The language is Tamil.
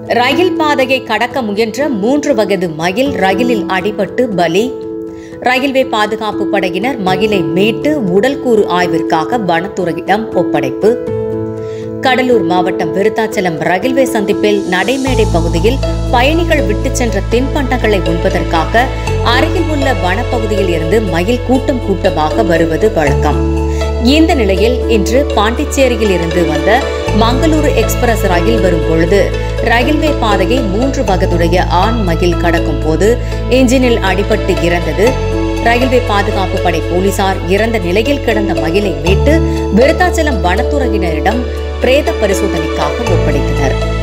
ரயில் பாதையை கடக்க முயன்ற மூன்று வயது மயில் ரயிலில் அடிபட்டு பலி ரயில்வே பாதுகாப்பு படையினர் மயிலை மீட்டு உடல்கூறு ஆய்விற்காக வனத்துறையிடம் ஒப்படைப்பு கடலூர் மாவட்டம் விருத்தாச்சலம் ரயில்வே சந்திப்பில் நடைமேடை பகுதியில் பயணிகள் விட்டுச் சென்ற தின்பண்டங்களை உண்பதற்காக அருகில் உள்ள வனப்பகுதியில் இருந்து மயில் கூட்டம் கூட்டமாக வருவது வழக்கம் இந்த நிலையில் இன்று பாண்டிச்சேரியில் இருந்து வந்த மங்களூரு எக்ஸ்பிரஸ் ரயில் வரும் பொழுது ரயில்வே பாதையை மூன்று வகதுடைய ஆண் மயில் கடக்கும் போது இன்ஜினில் அடிபட்டு இறந்தது ரயில்வே பாதுகாப்பு படை போலீசார் இறந்த நிலையில் கிடந்த மயிலை மீட்டு விருத்தாச்சலம் வனத்துறையினரிடம் பிரேத பரிசோதனைக்காக ஒப்படைத்தனர்